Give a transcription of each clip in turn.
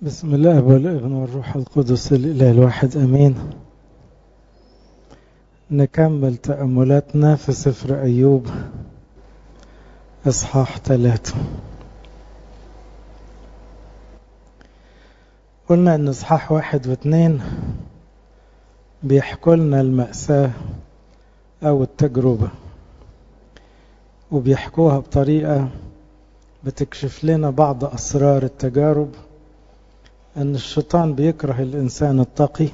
بسم الله والابن والروح القدس الإله الواحد أمين نكمل تأملاتنا في سفر أيوب إصحاح ثلاثة قلنا أن إصحاح واحد واثنين بيحكوا لنا المأساة أو التجربة وبيحكوها بطريقة بتكشف لنا بعض أسرار التجارب أن الشيطان بيكره الإنسان التقي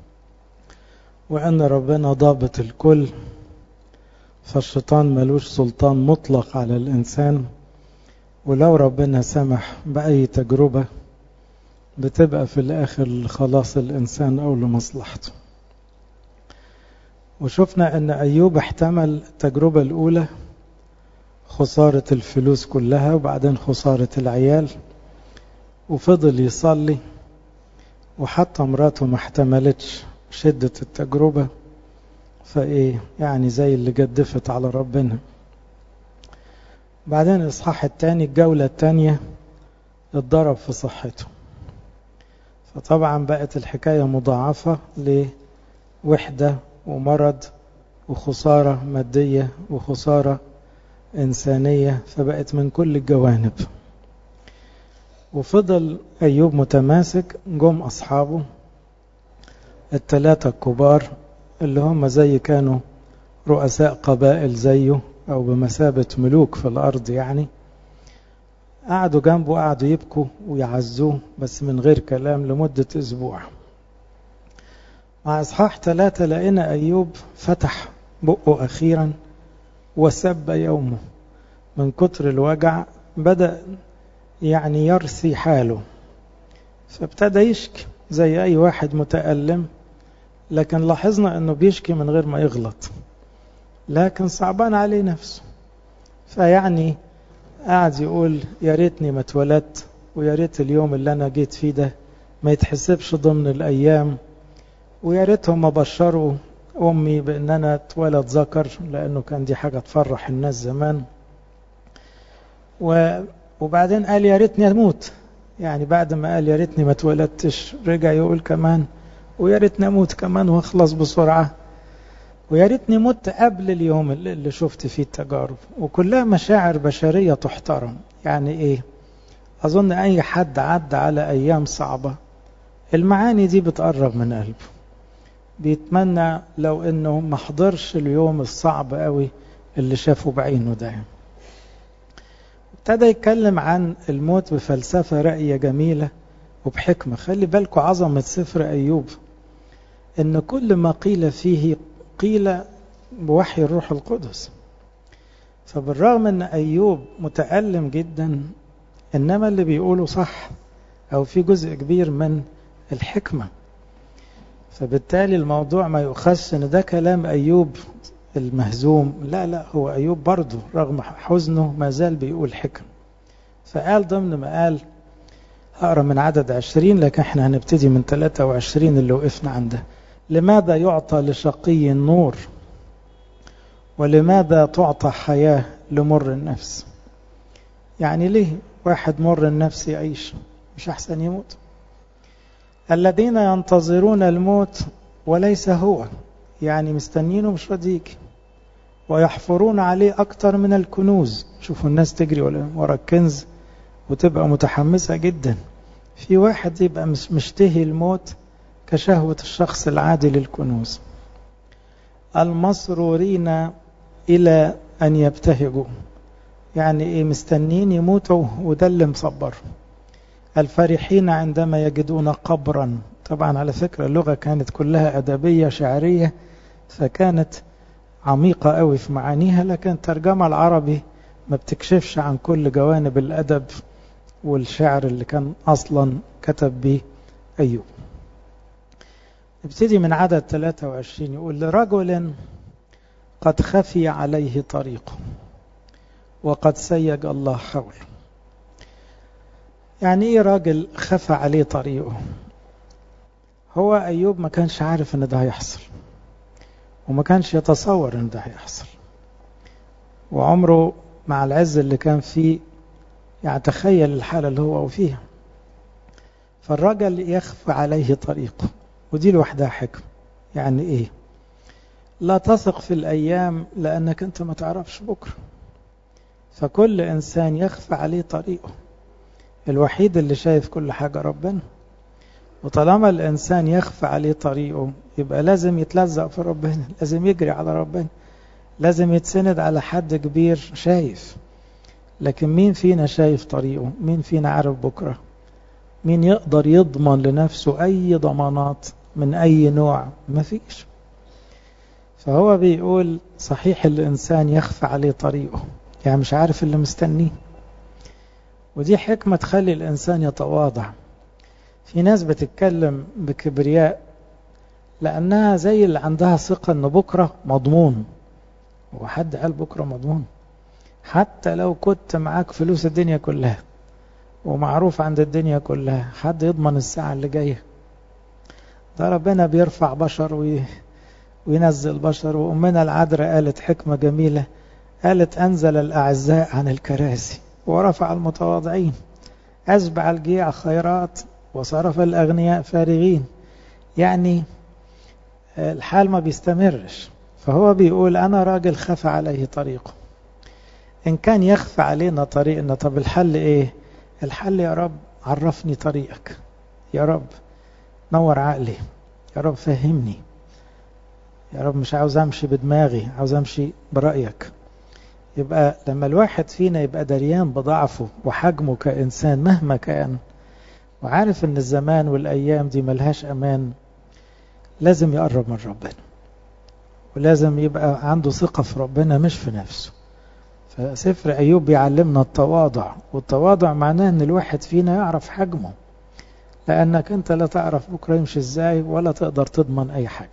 وأن ربنا ضابط الكل فالشيطان ملوش سلطان مطلق على الإنسان ولو ربنا سمح بأي تجربة بتبقى في الآخر لخلاص الإنسان أو لمصلحته وشفنا أن أيوب احتمل التجربة الأولى خسارة الفلوس كلها وبعدين خسارة العيال وفضل يصلي وحتى مراته ما احتملتش شدة التجربة فايه يعني زي اللي جدفت على ربنا بعدين الاصحاح التاني الجولة التانية اتضرب في صحته فطبعا بقت الحكاية مضاعفة لوحدة ومرض وخسارة مادية وخسارة إنسانية فبقت من كل الجوانب وفضل أيوب متماسك جم أصحابه الثلاثة الكبار اللي هم زي كانوا رؤساء قبائل زيه أو بمثابة ملوك في الأرض يعني قعدوا جنبه قعدوا يبكوا ويعزوه بس من غير كلام لمدة أسبوع مع إصحاح ثلاثة لقينا أيوب فتح بقه أخيرا وسب يومه من كتر الوجع بدأ يعني يرثي حاله فابتدى يشكي زي أي واحد متألم لكن لاحظنا أنه بيشكي من غير ما يغلط لكن صعبان عليه نفسه فيعني قاعد يقول يا ريتني ما اتولدت ويا ريت اليوم اللي أنا جيت فيه ده ما يتحسبش ضمن الأيام ويا ريتهم ما بشروا أمي بأن أنا اتولد ذكر لأنه كان دي حاجة تفرح الناس زمان و وبعدين قال يا ريتني اموت يعني بعد ما قال يا ريتني ما اتولدتش رجع يقول كمان ويا ريتني اموت كمان واخلص بسرعه ويا ريتني مت قبل اليوم اللي شفت فيه التجارب وكلها مشاعر بشريه تحترم يعني ايه اظن اي حد عدى على ايام صعبه المعاني دي بتقرب من قلبه بيتمنى لو انه ما حضرش اليوم الصعب قوي اللي شافه بعينه ده ابتدى يتكلم عن الموت بفلسفة رأية جميلة وبحكمة خلي بالكم عظمة سفر أيوب إن كل ما قيل فيه قيل بوحي الروح القدس فبالرغم أن أيوب متألم جدا إنما اللي بيقوله صح أو في جزء كبير من الحكمة فبالتالي الموضوع ما يؤخذش إن ده كلام أيوب المهزوم لا لا هو أيوب برضه رغم حزنه ما زال بيقول حكم فقال ضمن ما قال هقرا من عدد عشرين لكن احنا هنبتدي من 23 اللي وقفنا عنده لماذا يعطى لشقي النور ولماذا تعطى حياة لمر النفس يعني ليه واحد مر النفس يعيش مش أحسن يموت الذين ينتظرون الموت وليس هو يعني مستنينه مش راضي يجي ويحفرون عليه أكتر من الكنوز شوفوا الناس تجري ورا الكنز وتبقى متحمسة جدا في واحد يبقى مش مشتهي الموت كشهوة الشخص العادي للكنوز المسرورين إلى أن يبتهجوا يعني إيه مستنين يموتوا وده اللي مصبر الفرحين عندما يجدون قبرا طبعا على فكرة اللغة كانت كلها أدبية شعرية فكانت عميقة قوي في معانيها لكن الترجمة العربي ما بتكشفش عن كل جوانب الأدب والشعر اللي كان أصلا كتب به أيوب نبتدي من عدد 23 يقول لرجل قد خفي عليه طريقه وقد سيج الله حوله يعني ايه راجل خفى عليه طريقه هو أيوب ما كانش عارف ان ده هيحصل وما كانش يتصور ان ده هيحصل وعمره مع العز اللي كان فيه يعني تخيل الحالة اللي هو فيها فالرجل يخفى عليه طريقه ودي لوحدها حكم يعني ايه لا تثق في الأيام لأنك أنت ما تعرفش بكرة فكل إنسان يخفى عليه طريقه الوحيد اللي شايف كل حاجة ربنا وطالما الإنسان يخفى عليه طريقه يبقى لازم يتلزق في ربنا لازم يجري على ربنا لازم يتسند على حد كبير شايف لكن مين فينا شايف طريقه مين فينا عارف بكرة مين يقدر يضمن لنفسه أي ضمانات من أي نوع مفيش فهو بيقول صحيح الإنسان يخفى عليه طريقه يعني مش عارف اللي مستنيه ودي حكمة تخلي الإنسان يتواضع في ناس بتتكلم بكبرياء لأنها زي اللي عندها ثقة أن بكرة مضمون وحد قال بكرة مضمون حتى لو كنت معاك فلوس الدنيا كلها ومعروف عند الدنيا كلها حد يضمن الساعة اللي جاية ده ربنا بيرفع بشر وي... وينزل بشر وأمنا العذراء قالت حكمة جميلة قالت أنزل الأعزاء عن الكراسي ورفع المتواضعين أشبع الجيع خيرات وصرف الأغنياء فارغين يعني الحال ما بيستمرش فهو بيقول أنا راجل خفى عليه طريقه إن كان يخفى علينا طريقنا طب الحل إيه الحل يا رب عرفني طريقك يا رب نور عقلي يا رب فهمني يا رب مش عاوز أمشي بدماغي عاوز أمشي برأيك يبقى لما الواحد فينا يبقى دريان بضعفه وحجمه كإنسان مهما كان وعارف ان الزمان والأيام دي ملهاش أمان لازم يقرب من ربنا ولازم يبقى عنده ثقة في ربنا مش في نفسه فسفر أيوب بيعلمنا التواضع والتواضع معناه ان الواحد فينا يعرف حجمه لأنك أنت لا تعرف بكرة يمشي ازاي ولا تقدر تضمن أي حاجة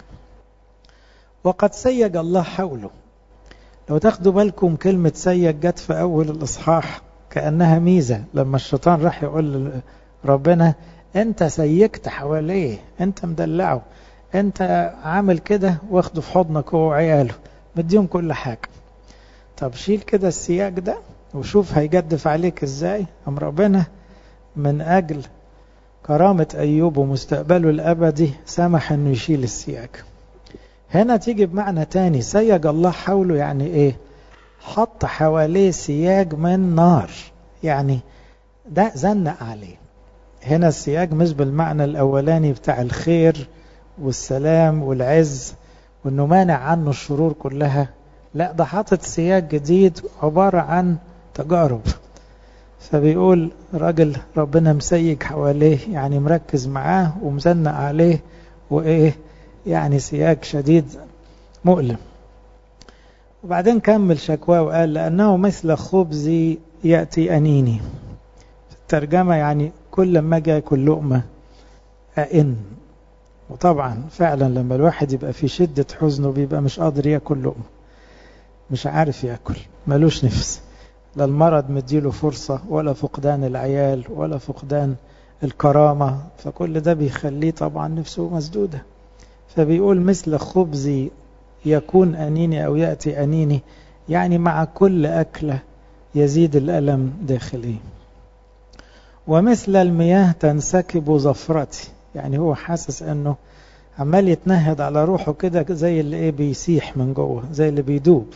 وقد سيج الله حوله لو تاخدوا بالكم كلمة سيج جت في أول الإصحاح كأنها ميزة لما الشيطان راح يقول ربنا أنت سيجت حواليه أنت مدلعه أنت عامل كده واخده في حضنك هو وعياله مديهم كل حاجة طب شيل كده السياج ده وشوف هيجدف عليك ازاي أم ربنا من أجل كرامة أيوب ومستقبله الأبدي سمح أنه يشيل السياج هنا تيجي بمعنى تاني سيج الله حوله يعني ايه حط حواليه سياج من نار يعني ده زنق عليه هنا السياج مش بالمعنى الاولاني بتاع الخير والسلام والعز وانه مانع عنه الشرور كلها لا ده حاطط سياج جديد عبارة عن تجارب فبيقول راجل ربنا مسيج حواليه يعني مركز معاه ومزنق عليه وايه يعني سياج شديد مؤلم وبعدين كمل شكواه وقال لأنه مثل خبزي يأتي أنيني في الترجمة يعني كل ما أجي أكل لقمة أئن وطبعا فعلا لما الواحد يبقى في شدة حزنه بيبقى مش قادر يأكل لقمة مش عارف يأكل ملوش نفس لا المرض مديله فرصة ولا فقدان العيال ولا فقدان الكرامة فكل ده بيخليه طبعا نفسه مسدودة فبيقول مثل خبزي يكون أنيني أو يأتي أنيني يعني مع كل أكلة يزيد الألم داخلي ومثل المياه تنسكب زفرتي يعني هو حاسس أنه عمال يتنهد على روحه كده زي اللي ايه بيسيح من جوه زي اللي بيدوب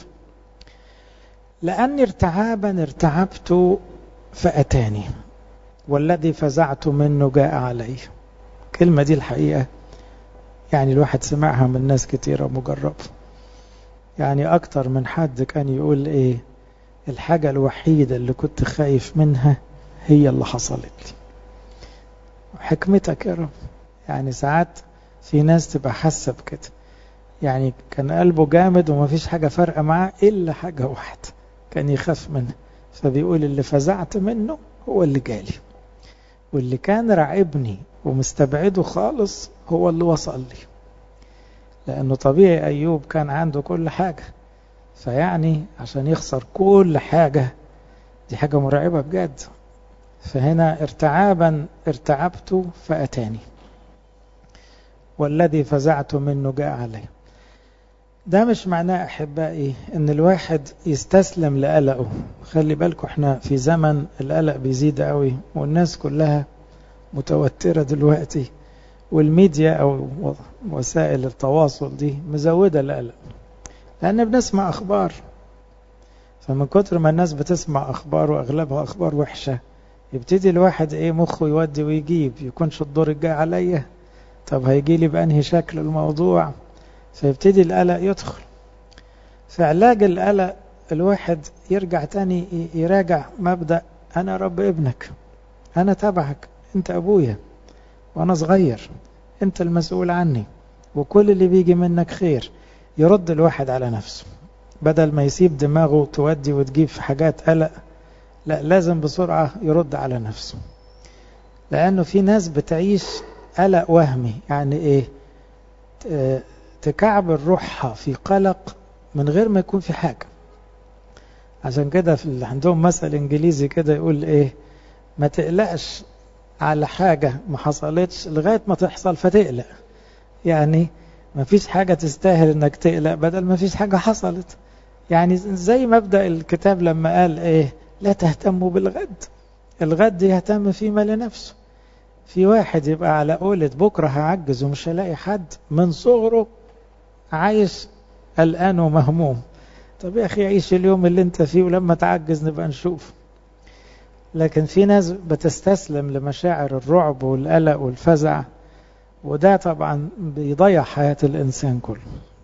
لأني ارتعابا ارتعبت فأتاني والذي فزعت منه جاء علي كلمة دي الحقيقة يعني الواحد سمعها من ناس كتيرة مجربة يعني أكتر من حد كان يقول إيه الحاجة الوحيدة اللي كنت خايف منها هي اللي حصلت لي حكمتك يا رب يعني ساعات في ناس تبقى حاسة بكده يعني كان قلبه جامد وما فيش حاجة فارقة معاه إلا حاجة واحدة كان يخاف منها فبيقول اللي فزعت منه هو اللي جالي واللي كان راعبني ومستبعده خالص هو اللي وصل لي لأنه طبيعي أيوب كان عنده كل حاجة فيعني عشان يخسر كل حاجة دي حاجة مرعبة بجد فهنا ارتعابا ارتعبت فأتاني والذي فزعت منه جاء علي ده مش معناه أحبائي أن الواحد يستسلم لقلقه خلي بالكم احنا في زمن القلق بيزيد قوي والناس كلها متوترة دلوقتي والميديا أو وسائل التواصل دي مزودة القلق لأن بنسمع أخبار فمن كتر ما الناس بتسمع أخبار وأغلبها أخبار وحشة يبتدي الواحد إيه مخه يودي ويجيب يكونش الدور الجاي عليا طب هيجي لي بأنهي شكل الموضوع فيبتدي القلق يدخل في علاج القلق الواحد يرجع تاني يراجع مبدأ أنا رب ابنك أنا تبعك أنت أبويا وأنا صغير أنت المسؤول عني وكل اللي بيجي منك خير يرد الواحد على نفسه بدل ما يسيب دماغه تودي وتجيب في حاجات قلق لا لازم بسرعة يرد على نفسه لأنه في ناس بتعيش قلق وهمي يعني إيه تكعبل روحها في قلق من غير ما يكون في حاجة عشان كده في عندهم مثل انجليزي كده يقول ايه ما تقلقش على حاجة ما حصلتش لغاية ما تحصل فتقلق يعني ما فيش حاجة تستاهل انك تقلق بدل ما فيش حاجة حصلت يعني زي مبدأ الكتاب لما قال ايه لا تهتموا بالغد الغد يهتم فيما لنفسه في واحد يبقى على قولة بكرة هعجز ومش هلاقي حد من صغره عايش قلقان ومهموم طب يا أخي عيش اليوم اللي انت فيه ولما تعجز نبقى نشوف لكن في ناس بتستسلم لمشاعر الرعب والقلق والفزع وده طبعا بيضيع حياة الإنسان كله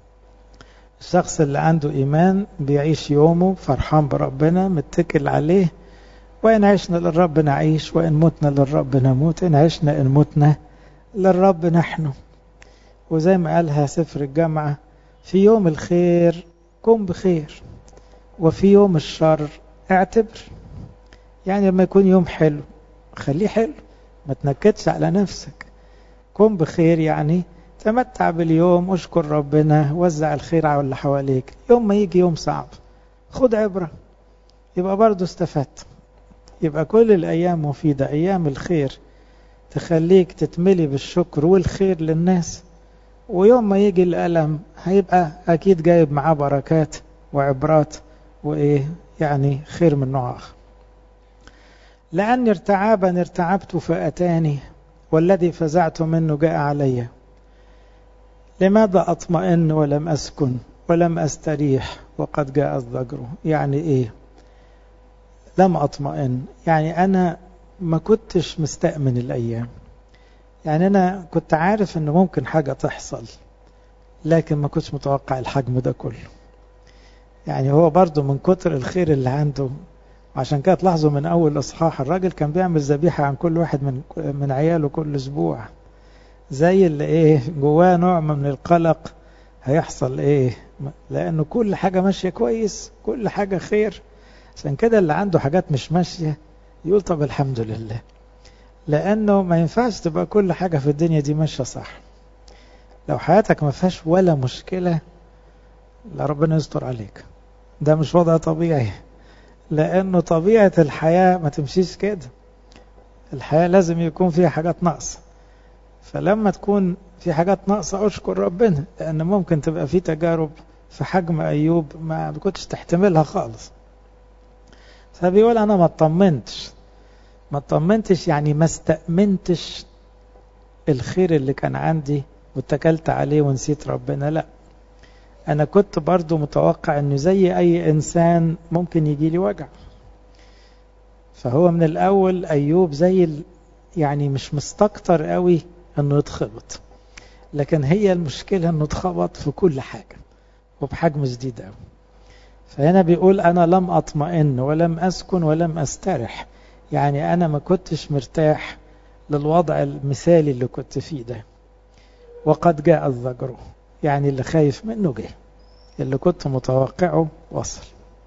الشخص اللي عنده إيمان بيعيش يومه فرحان بربنا متكل عليه وإن عشنا للرب نعيش وإن متنا للرب نموت إن عشنا إن متنا للرب نحن وزي ما قالها سفر الجامعة في يوم الخير كن بخير وفي يوم الشر اعتبر يعني لما يكون يوم حلو خليه حلو ما تنكدش على نفسك كن بخير يعني تمتع باليوم اشكر ربنا وزع الخير على اللي حواليك يوم ما يجي يوم صعب خد عبرة يبقى برضه استفدت يبقى كل الأيام مفيدة أيام الخير تخليك تتملي بالشكر والخير للناس ويوم ما يجي الألم هيبقى أكيد جايب معاه بركات وعبرات وإيه يعني خير من نوع آخر لأني ارتعابا ارتعبت فأتاني والذي فزعت منه جاء علي لماذا أطمئن ولم أسكن ولم أستريح وقد جاء الضجر يعني إيه لم أطمئن يعني أنا ما كنتش مستأمن الأيام يعني أنا كنت عارف أنه ممكن حاجة تحصل لكن ما كنتش متوقع الحجم ده كله يعني هو برضه من كتر الخير اللي عنده عشان كده تلاحظوا من أول إصحاح الراجل كان بيعمل ذبيحة عن كل واحد من من عياله كل أسبوع زي اللي إيه جواه نوع من القلق هيحصل إيه لأنه كل حاجة ماشية كويس كل حاجة خير عشان كده اللي عنده حاجات مش ماشية يقول طب الحمد لله لأنه ما ينفعش تبقى كل حاجة في الدنيا دي ماشية صح لو حياتك ما فيهاش ولا مشكلة لا ربنا يستر عليك ده مش وضع طبيعي لأنه طبيعة الحياة ما تمشيش كده الحياة لازم يكون فيها حاجات ناقصة فلما تكون في حاجات ناقصة أشكر ربنا لأن ممكن تبقى في تجارب في حجم أيوب ما كنتش تحتملها خالص فبيقول أنا ما اطمنتش ما اطمنتش يعني ما استأمنتش الخير اللي كان عندي واتكلت عليه ونسيت ربنا لا أنا كنت برضو متوقع أنه زي أي إنسان ممكن يجي لي وجع فهو من الأول أيوب زي ال... يعني مش مستكتر قوي أنه يتخبط لكن هي المشكلة أنه اتخبط في كل حاجة وبحجم شديد قوي فهنا بيقول أنا لم أطمئن ولم أسكن ولم أسترح يعني أنا ما كنتش مرتاح للوضع المثالي اللي كنت فيه ده وقد جاء الضجر يعني اللي خايف منه جه اللي كنت متوقعه وصل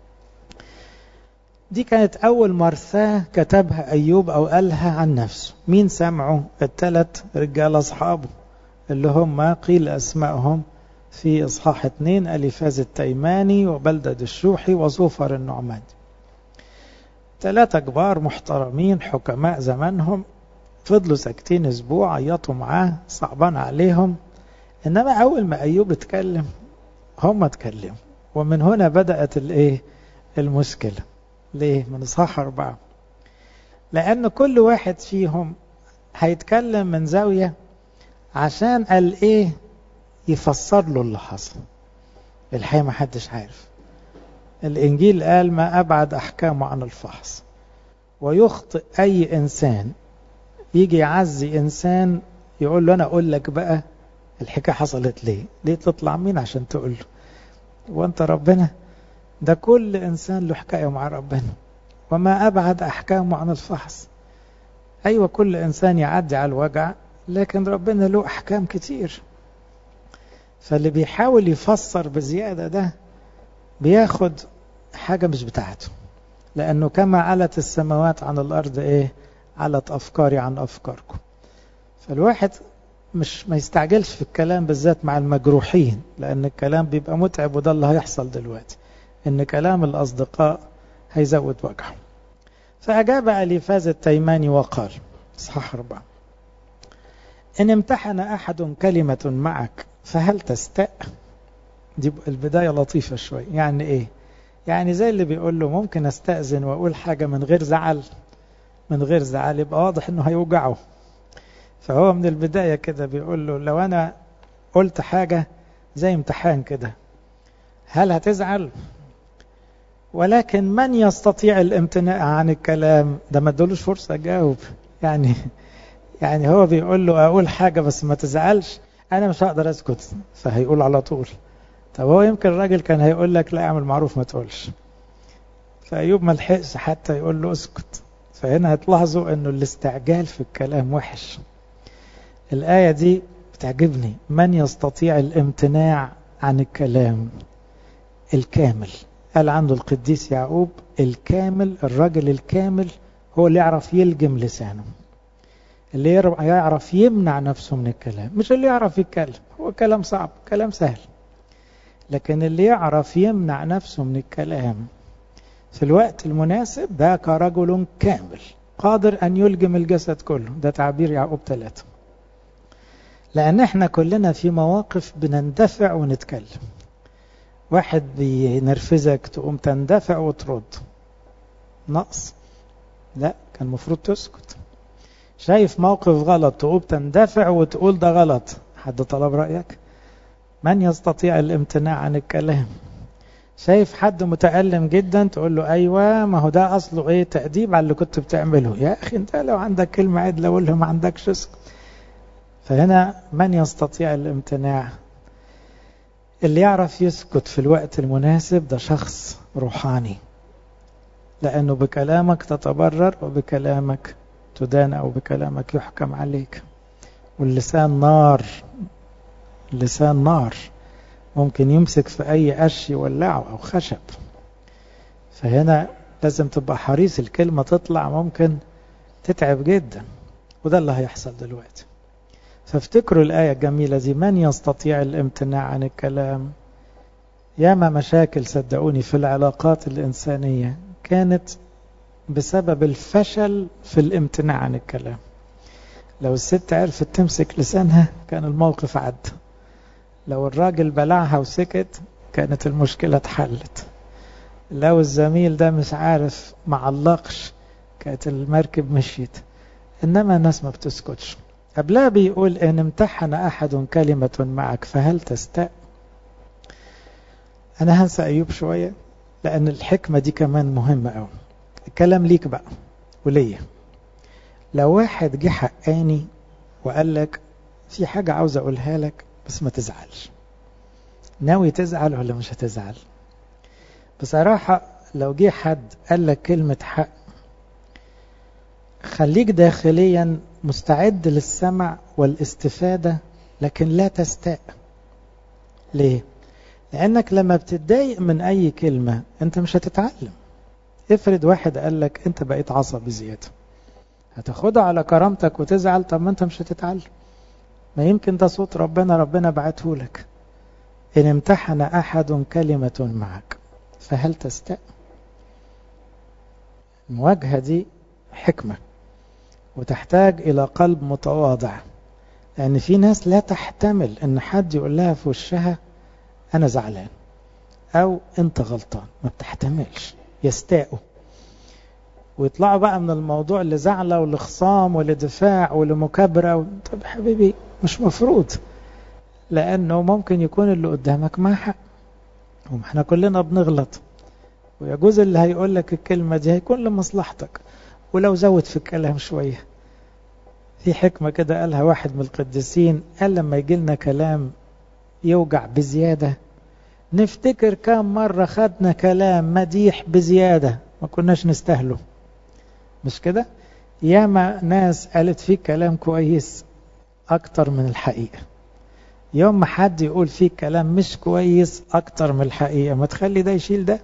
دي كانت أول مرثاة كتبها أيوب أو قالها عن نفسه مين سمعوا الثلاث رجال أصحابه اللي هم قيل أسمائهم في إصحاح اثنين أليفاز التيماني وبلدة الشوحي وصوفر النعماني ثلاثة كبار محترمين حكماء زمانهم فضلوا ساكتين اسبوع عيطوا معاه صعبان عليهم انما اول ما ايوب اتكلم هم اتكلموا ومن هنا بدأت الايه المشكلة ليه من اصحاح اربعة لان كل واحد فيهم هيتكلم من زاوية عشان قال ايه يفسر له اللي حصل الحقيقة ما حدش عارف الإنجيل قال ما أبعد أحكامه عن الفحص ويخطئ أي إنسان يجي يعزي إنسان يقول له أنا أقول لك بقى الحكاية حصلت ليه ليه تطلع مين عشان تقول له وانت ربنا ده كل إنسان له حكاية مع ربنا وما أبعد أحكامه عن الفحص أيوة كل إنسان يعدي على الوجع لكن ربنا له أحكام كتير فاللي بيحاول يفسر بزيادة ده بياخد حاجة مش بتاعته لأنه كما علت السماوات عن الأرض إيه علت أفكاري عن أفكاركم فالواحد مش ما يستعجلش في الكلام بالذات مع المجروحين لأن الكلام بيبقى متعب وده اللي هيحصل دلوقتي إن كلام الأصدقاء هيزود وجعه فأجاب أليفاز التيماني وقال صح أربعة إن امتحن أحد كلمة معك فهل تستاء دي البداية لطيفة شوي يعني إيه يعني زي اللي بيقول له ممكن أستأذن وأقول حاجة من غير زعل من غير زعل يبقى واضح إنه هيوجعه فهو من البداية كده بيقول له لو أنا قلت حاجة زي امتحان كده هل هتزعل ولكن من يستطيع الامتناع عن الكلام ده ما ادولوش فرصة اجاوب يعني يعني هو بيقول له اقول حاجة بس ما تزعلش انا مش هقدر اسكت فهيقول على طول طب هو يمكن الراجل كان هيقول لك لا اعمل معروف ما تقولش فايوب ما لحقش حتى يقول له اسكت فهنا هتلاحظوا انه الاستعجال في الكلام وحش الآية دي بتعجبني من يستطيع الامتناع عن الكلام الكامل قال عنده القديس يعقوب الكامل الرجل الكامل هو اللي يعرف يلجم لسانه اللي يعرف يمنع نفسه من الكلام مش اللي يعرف يتكلم هو كلام صعب كلام سهل لكن اللي يعرف يمنع نفسه من الكلام في الوقت المناسب ده كرجل كامل قادر أن يلجم الجسد كله ده تعبير يعقوب ثلاثة لأن احنا كلنا في مواقف بنندفع ونتكلم واحد بينرفزك تقوم تندفع وترد نقص لا كان المفروض تسكت شايف موقف غلط تقوم تندفع وتقول ده غلط حد طلب رأيك من يستطيع الامتناع عن الكلام شايف حد متألم جدا تقول له أيوة ما هو ده أصله إيه تأديب على اللي كنت بتعمله يا أخي أنت لو عندك كلمة عدلة قولها ما عندكش اسكت فهنا من يستطيع الامتناع اللي يعرف يسكت في الوقت المناسب ده شخص روحاني لأنه بكلامك تتبرر وبكلامك تدان أو بكلامك يحكم عليك واللسان نار اللسان نار ممكن يمسك في أي قش يولعه أو خشب فهنا لازم تبقى حريص الكلمة تطلع ممكن تتعب جدا وده اللي هيحصل دلوقتي فافتكروا الآية الجميلة دي من يستطيع الامتناع عن الكلام ياما مشاكل صدقوني في العلاقات الإنسانية كانت بسبب الفشل في الامتناع عن الكلام لو الست عرفت تمسك لسانها كان الموقف عدى لو الراجل بلعها وسكت كانت المشكلة اتحلت لو الزميل ده مش عارف معلقش كانت المركب مشيت إنما الناس ما بتسكتش قبلها بيقول إن امتحن أحد كلمة معك فهل تستاء أنا هنسى أيوب شوية لأن الحكمة دي كمان مهمة أوي الكلام ليك بقى وليا لو واحد جه حقاني وقال لك في حاجة عاوز أقولها لك بس ما تزعلش ناوي تزعل ولا مش هتزعل بصراحة لو جه حد قال لك كلمة حق خليك داخليا مستعد للسمع والاستفادة لكن لا تستاء ليه؟ لأنك لما بتتضايق من أي كلمة أنت مش هتتعلم افرض واحد قال لك أنت بقيت عصبي زيادة هتاخدها على كرامتك وتزعل طب ما أنت مش هتتعلم ما يمكن ده صوت ربنا ربنا بعته لك إن امتحن أحد كلمة معك فهل تستاء المواجهة دي حكمة وتحتاج إلى قلب متواضع لأن في ناس لا تحتمل أن حد يقول لها في وشها أنا زعلان أو أنت غلطان ما بتحتملش يستاءوا ويطلعوا بقى من الموضوع لزعلة ولخصام ولدفاع ولمكابرة و... طب حبيبي مش مفروض لأنه ممكن يكون اللي قدامك مع حق احنا كلنا بنغلط ويجوز اللي هيقول لك الكلمة دي هيكون لمصلحتك ولو زود في الكلام شوية في حكمة كده قالها واحد من القديسين قال لما يجي لنا كلام يوجع بزيادة نفتكر كم مرة خدنا كلام مديح بزيادة ما كناش نستاهله مش كده ياما ناس قالت فيك كلام كويس أكتر من الحقيقة يوم ما حد يقول فيك كلام مش كويس أكتر من الحقيقة ما تخلي ده يشيل ده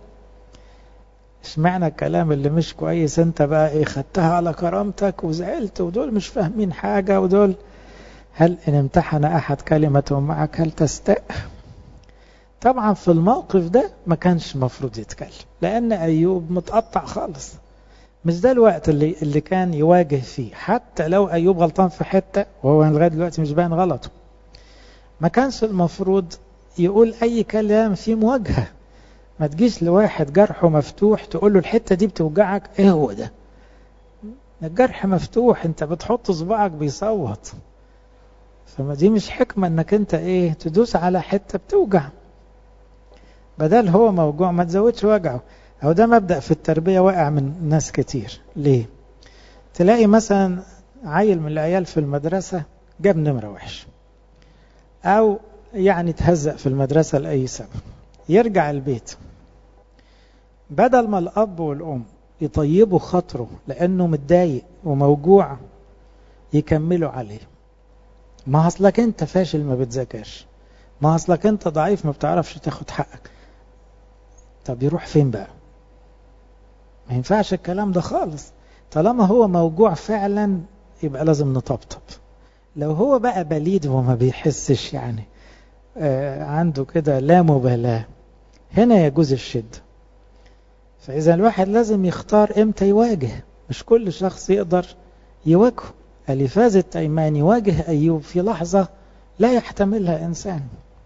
اشمعنى الكلام اللي مش كويس انت بقى ايه خدتها على كرامتك وزعلت ودول مش فاهمين حاجة ودول هل ان امتحن احد كلمة معك هل تستاء طبعا في الموقف ده ما كانش مفروض يتكلم لان ايوب متقطع خالص مش ده الوقت اللي اللي كان يواجه فيه حتى لو ايوب غلطان في حته وهو لغايه دلوقتي مش باين غلطه ما كانش المفروض يقول اي كلام فيه مواجهه ما تجيش لواحد جرحه مفتوح تقول له الحته دي بتوجعك ايه هو ده الجرح مفتوح انت بتحط صباعك بيصوت فما دي مش حكمه انك انت ايه تدوس على حته بتوجع بدل هو موجوع ما تزودش وجعه أو ده مبدأ في التربية واقع من ناس كتير ليه تلاقي مثلا عيل من العيال في المدرسة جاب نمرة وحش أو يعني تهزق في المدرسة لأي سبب يرجع البيت بدل ما الأب والأم يطيبوا خاطره لأنه متضايق وموجوع يكملوا عليه ما أصلك أنت فاشل ما بتذاكرش ما أصلك أنت ضعيف ما بتعرفش تاخد حقك طب يروح فين بقى ما ينفعش الكلام ده خالص طالما هو موجوع فعلا يبقى لازم نطبطب لو هو بقى بليد وما بيحسش يعني آه عنده كده لا مبالاة هنا يجوز الشد فإذا الواحد لازم يختار إمتى يواجه مش كل شخص يقدر يواجهه أليفاز التيماني واجه أيوب في لحظة لا يحتملها إنسان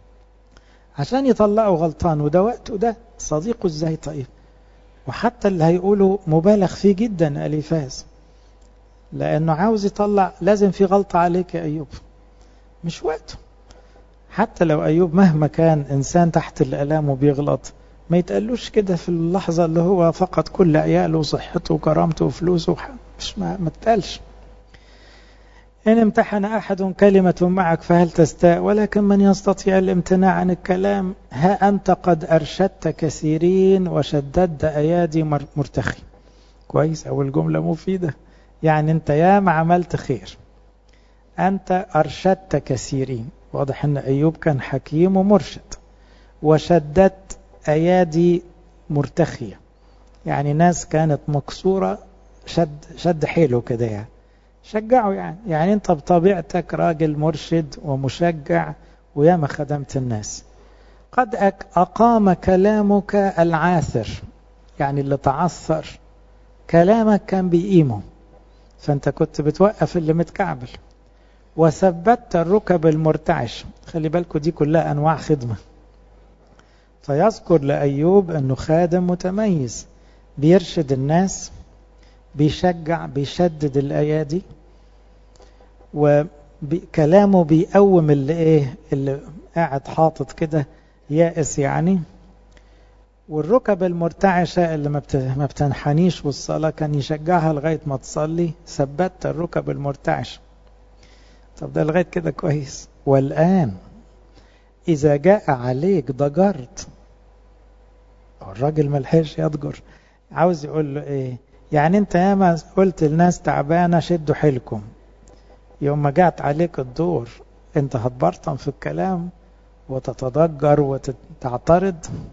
عشان يطلعه غلطان وده وقته ده صديقه ازاي طيب وحتى اللي هيقوله مبالغ فيه جدا أليفاز لأنه عاوز يطلع لازم في غلطة عليك يا أيوب مش وقته حتى لو أيوب مهما كان إنسان تحت الألام وبيغلط ما يتقالوش كده في اللحظة اللي هو فقد كل عياله وصحته وكرامته وفلوسه مش ما, ما تقالش إن امتحن أحد كلمة معك فهل تستاء ولكن من يستطيع الامتناع عن الكلام ها أنت قد أرشدت كثيرين وشددت أيادي مرتخي كويس أول جملة مفيدة يعني أنت يا ما عملت خير أنت أرشدت كثيرين واضح أن أيوب كان حكيم ومرشد وشددت أيادي مرتخية يعني ناس كانت مكسورة شد, شد حيله كده يعني شجعه يعني يعني انت بطبيعتك راجل مرشد ومشجع وياما خدمت الناس قد أقام كلامك العاثر يعني اللي تعثر كلامك كان بيقيمه فانت كنت بتوقف اللي متكعبل وثبتت الركب المرتعش خلي بالكم دي كلها أنواع خدمة فيذكر لأيوب أنه خادم متميز بيرشد الناس بيشجع بيشدد الأيادي وكلامه بيقوم اللي ايه اللي قاعد حاطط كده يائس يعني والركب المرتعشة اللي ما بتنحنيش والصلاة كان يشجعها لغاية ما تصلي ثبت الركب المرتعشة طب ده لغاية كده كويس والآن إذا جاء عليك ضجرت الراجل ملحقش يضجر عاوز يقول له ايه يعني انت ياما قلت للناس تعبانة شدوا حيلكم يوم ما جات عليك الدور انت هتبرطم في الكلام وتتضجر وتعترض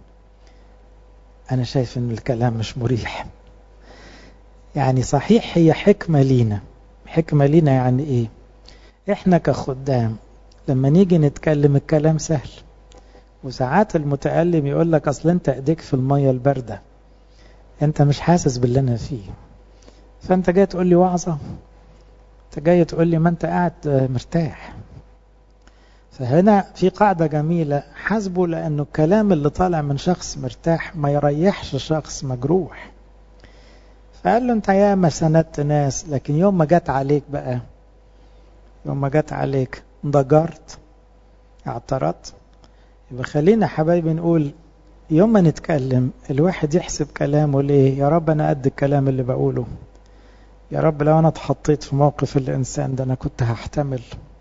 انا شايف ان الكلام مش مريح يعني صحيح هي حكمة لينا حكمة لينا يعني ايه احنا كخدام لما نيجي نتكلم الكلام سهل وساعات المتألم يقول لك اصل انت ايديك في المية الباردة انت مش حاسس باللي انا فيه فانت جاي تقول لي وعظة انت جاي تقول لي ما انت قاعد مرتاح فهنا في قاعدة جميلة حاسبه لأنه الكلام اللي طالع من شخص مرتاح ما يريحش شخص مجروح فقال له انت ياما سندت ناس لكن يوم ما جت عليك بقى يوم ما جت عليك ضجرت اعترضت يبقى خلينا حبايبي نقول يوم ما نتكلم الواحد يحسب كلامه ليه يا رب انا قد الكلام اللي بقوله يا رب لو انا اتحطيت في موقف الانسان ده انا كنت هحتمل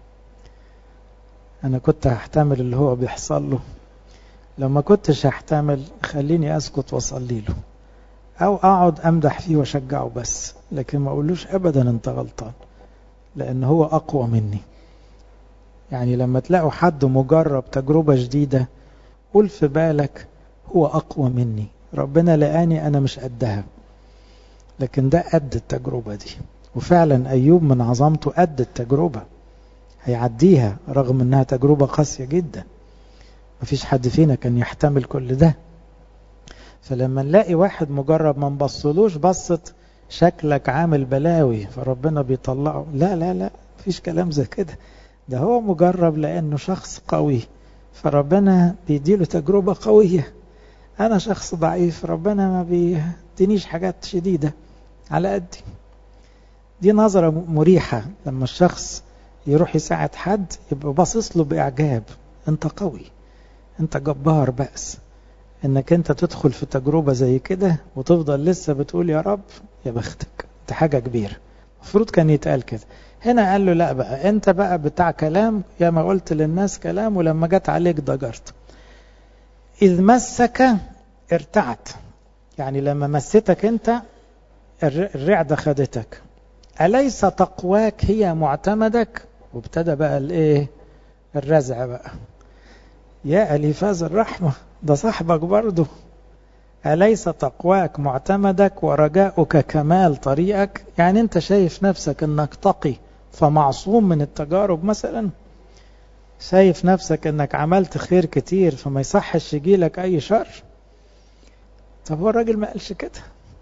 انا كنت هحتمل اللي هو بيحصل له لو ما كنتش هحتمل خليني اسكت واصلي له او اقعد امدح فيه واشجعه بس لكن ما اقولوش ابدا انت غلطان لان هو اقوى مني يعني لما تلاقوا حد مجرب تجربة جديدة قول في بالك هو اقوى مني ربنا لقاني انا مش قدها لكن ده قد التجربة دي وفعلا ايوب من عظمته قد التجربة هيعديها رغم انها تجربة قاسية جدا مفيش حد فينا كان يحتمل كل ده فلما نلاقي واحد مجرب ما نبصلوش بصت شكلك عامل بلاوي فربنا بيطلعه لا لا لا مفيش كلام زي كده ده هو مجرب لانه شخص قوي فربنا بيديله تجربة قوية انا شخص ضعيف ربنا ما بيدينيش حاجات شديدة على قدي دي نظرة مريحة لما الشخص يروح يساعد حد يبقى باصص له بإعجاب انت قوي انت جبار بأس انك انت تدخل في تجربة زي كده وتفضل لسه بتقول يا رب يا بختك انت حاجة كبيرة المفروض كان يتقال كده هنا قال له لا بقى انت بقى بتاع كلام يا ما قلت للناس كلام ولما جت عليك ضجرت إذ مسك ارتعت يعني لما مستك انت الرعدة خدتك أليس تقواك هي معتمدك وابتدى بقى الايه الرزع بقى يا أليفاز الرحمة ده صاحبك برضه أليس تقواك معتمدك ورجاؤك كمال طريقك يعني انت شايف نفسك انك تقي فمعصوم من التجارب مثلا شايف نفسك انك عملت خير كتير فما يصحش يجيلك اي شر طب هو الراجل ما قالش كده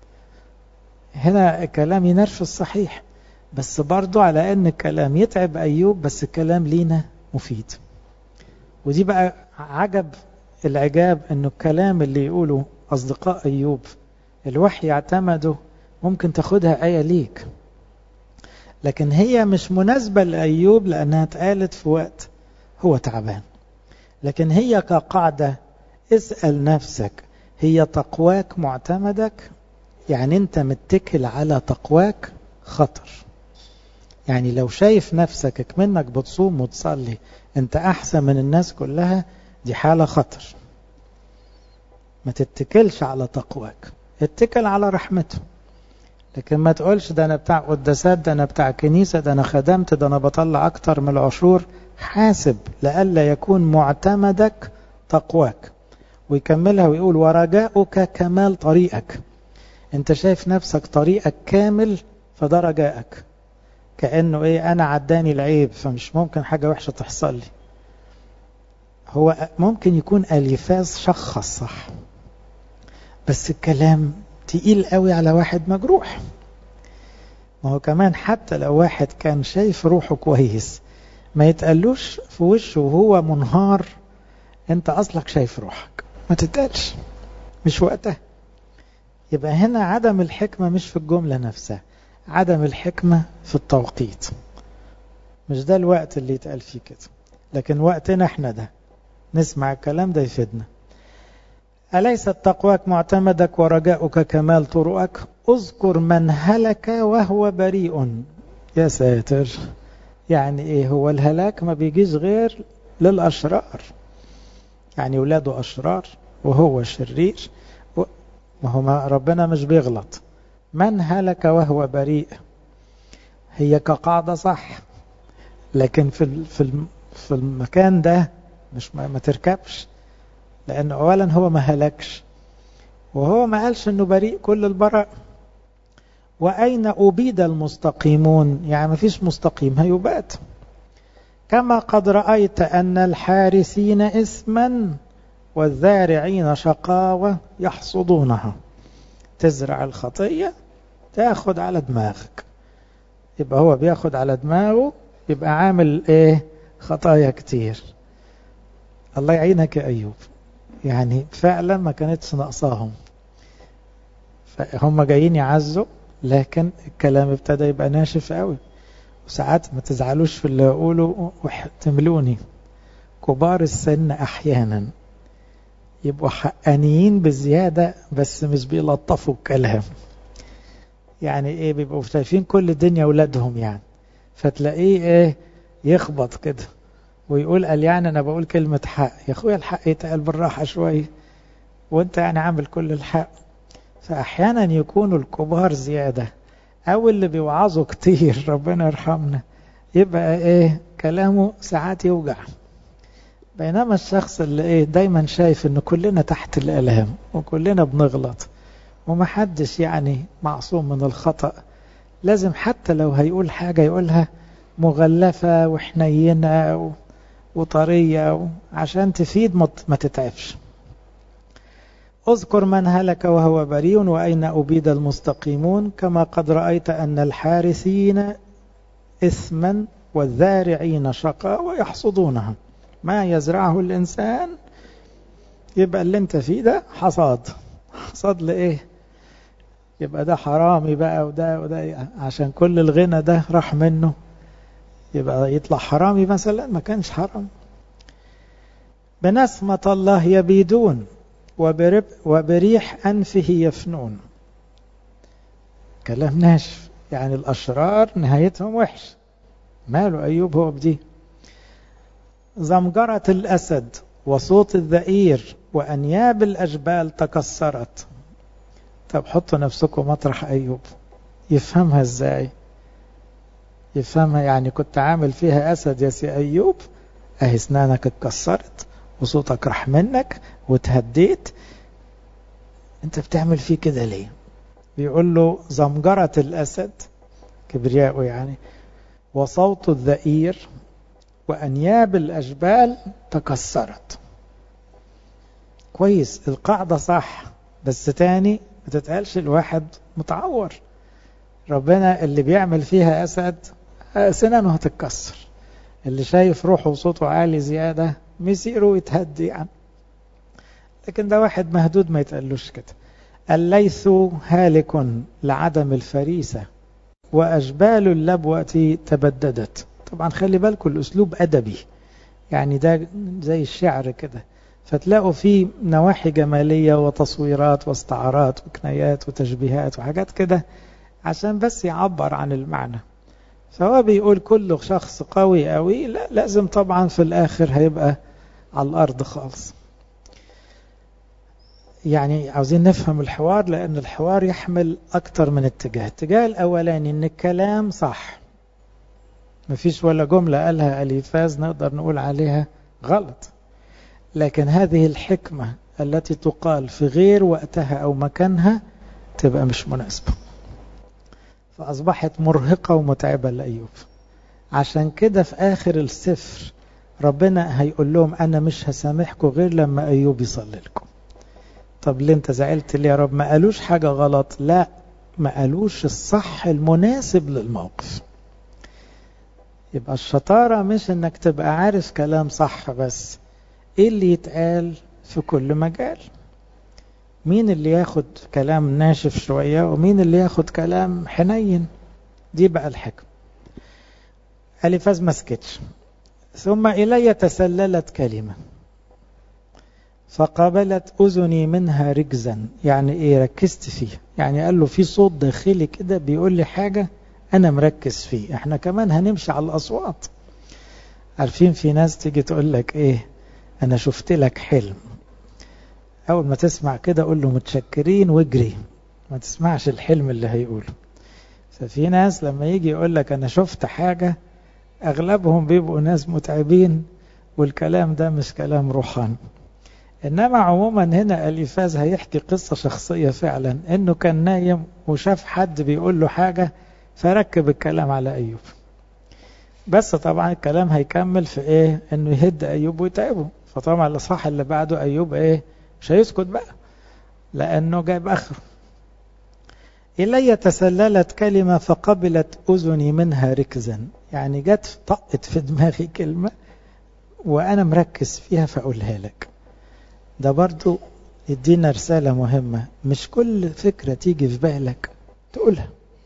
هنا كلام ينرفز صحيح بس برضو على ان الكلام يتعب ايوب بس الكلام لينا مفيد ودي بقى عجب العجاب انه الكلام اللي يقوله اصدقاء ايوب الوحي اعتمده ممكن تاخدها آية ليك لكن هي مش مناسبة لأيوب لأنها اتقالت في وقت هو تعبان لكن هي كقاعدة اسأل نفسك هي تقواك معتمدك يعني انت متكل على تقواك خطر يعني لو شايف نفسك منك بتصوم وتصلي انت احسن من الناس كلها دي حالة خطر ما تتكلش على تقواك اتكل على رحمته لكن ما تقولش ده انا بتاع قداسات ده انا بتاع كنيسة ده انا خدمت ده انا بطلع اكتر من العشور حاسب لئلا يكون معتمدك تقواك ويكملها ويقول ورجاؤك كمال طريقك انت شايف نفسك طريقك كامل فده رجائك كأنه ايه انا عداني العيب فمش ممكن حاجة وحشة تحصل لي هو ممكن يكون اليفاز شخص صح بس الكلام تقيل قوي على واحد مجروح ما هو كمان حتى لو واحد كان شايف روحه كويس ما يتقالوش في وشه وهو منهار انت اصلك شايف روحك ما تتقالش مش وقتها يبقى هنا عدم الحكمة مش في الجملة نفسها عدم الحكمة في التوقيت مش ده الوقت اللي يتقال فيه كده لكن وقتنا احنا ده نسمع الكلام ده يفيدنا أليست تقواك معتمدك ورجاؤك كمال طرقك اذكر من هلك وهو بريء يا ساتر يعني ايه هو الهلاك ما بيجيش غير للأشرار يعني ولاده أشرار وهو شرير ما هو ما ربنا مش بيغلط من هلك وهو بريء هي كقاعدة صح لكن في في في المكان ده مش ما, ما تركبش لأن أولا هو ما هلكش وهو ما قالش أنه بريء كل البراء وأين أبيد المستقيمون يعني ما فيش مستقيم هيبات كما قد رأيت أن الحارسين اسما والذارعين شقاوة يحصدونها تزرع الخطية تاخد على دماغك يبقى هو بياخد على دماغه يبقى عامل ايه خطايا كتير الله يعينك يا أيوب يعني فعلا ما كانتش ناقصاهم فهم جايين يعزوا لكن الكلام ابتدى يبقى ناشف قوي وساعات ما تزعلوش في اللي أقوله وتملوني كبار السن أحيانا يبقوا حقانيين بزيادة بس مش بيلطفوا الكلام يعني ايه بيبقوا شايفين كل الدنيا ولادهم يعني فتلاقيه ايه يخبط كده ويقول قال يعني انا بقول كلمة حق يا اخويا الحق يتقال بالراحة شوية وانت يعني عامل كل الحق فاحيانا يكونوا الكبار زيادة او اللي بيوعظوا كتير ربنا يرحمنا يبقى ايه كلامه ساعات يوجع بينما الشخص اللي ايه دايما شايف ان كلنا تحت الالام وكلنا بنغلط ومحدش يعني معصوم من الخطأ لازم حتى لو هيقول حاجة يقولها مغلفة وحنينة وطرية عشان تفيد ما تتعبش اذكر من هلك وهو بريء وأين أبيد المستقيمون كما قد رأيت أن الحارثين إثما والذارعين شقاء ويحصدونها ما يزرعه الإنسان يبقى اللي انت فيه ده حصاد حصاد لإيه يبقى ده حرامي بقى وده وده عشان كل الغنى ده راح منه يبقى يطلع حرامي مثلا ما كانش حرام بنسمة الله يبيدون وبرب وبريح أنفه يفنون كلام ناشف يعني الأشرار نهايتهم وحش ماله أيوب هو بدي زمجرة الأسد وصوت الذئير وأنياب الأجبال تكسرت طب حطوا نفسكم مطرح أيوب يفهمها ازاي يفهمها يعني كنت عامل فيها أسد يا سي أيوب أهي اسنانك اتكسرت وصوتك راح منك وتهديت انت بتعمل فيه كده ليه بيقول له زمجرة الأسد كبرياءه يعني وصوت الذئير وأنياب الأجبال تكسرت كويس القاعدة صح بس تاني ما تتقالش الواحد متعور ربنا اللي بيعمل فيها أسد سنانه هتتكسر اللي شايف روحه وصوته عالي زيادة مسيره ويتهدي يعني لكن ده واحد مهدود ما يتقالوش كده الليث هالك لعدم الفريسة وأجبال اللبوة تبددت طبعا خلي بالكم الأسلوب أدبي يعني ده زي الشعر كده فتلاقوا فيه نواحي جمالية وتصويرات واستعارات وكنايات وتشبيهات وحاجات كده عشان بس يعبر عن المعنى فهو بيقول كل شخص قوي قوي لا لازم طبعا في الآخر هيبقى على الأرض خالص يعني عاوزين نفهم الحوار لأن الحوار يحمل أكتر من اتجاه الاتجاه الأولاني أن الكلام صح مفيش ولا جملة قالها أليفاز نقدر نقول عليها غلط لكن هذه الحكمة التي تقال في غير وقتها أو مكانها تبقى مش مناسبة فأصبحت مرهقة ومتعبة لأيوب عشان كده في آخر السفر ربنا هيقول لهم أنا مش هسامحكم غير لما أيوب يصلي لكم طب ليه انت زعلت ليه يا رب ما قالوش حاجة غلط لا ما قالوش الصح المناسب للموقف يبقى الشطارة مش انك تبقى عارف كلام صح بس ايه اللي يتقال في كل مجال مين اللي ياخد كلام ناشف شوية ومين اللي ياخد كلام حنين دي بقى الحكم ألفاز ما سكتش ثم إلي تسللت كلمة فقابلت أذني منها رجزا يعني إيه ركزت فيه يعني قال له في صوت داخلي كده بيقول لي حاجة أنا مركز فيه إحنا كمان هنمشي على الأصوات عارفين في ناس تيجي تقول لك إيه أنا شفت لك حلم أول ما تسمع كده قول له متشكرين واجري ما تسمعش الحلم اللي هيقوله ففي ناس لما يجي يقول لك أنا شفت حاجة أغلبهم بيبقوا ناس متعبين والكلام ده مش كلام روحاني إنما عموما هنا أليفاز هيحكي قصة شخصية فعلا إنه كان نايم وشاف حد بيقول له حاجة فركب الكلام على أيوب بس طبعا الكلام هيكمل في إيه إنه يهد أيوب ويتعبه فطبعا الإصحاح اللي بعده أيوب إيه مش هيسكت بقى لأنه جايب آخره إلي تسللت كلمة فقبلت أذني منها ركزا يعني جت طقت في دماغي كلمة وأنا مركز فيها فأقولها لك ده برضو يدينا رسالة مهمة مش كل فكرة تيجي في بالك تقولها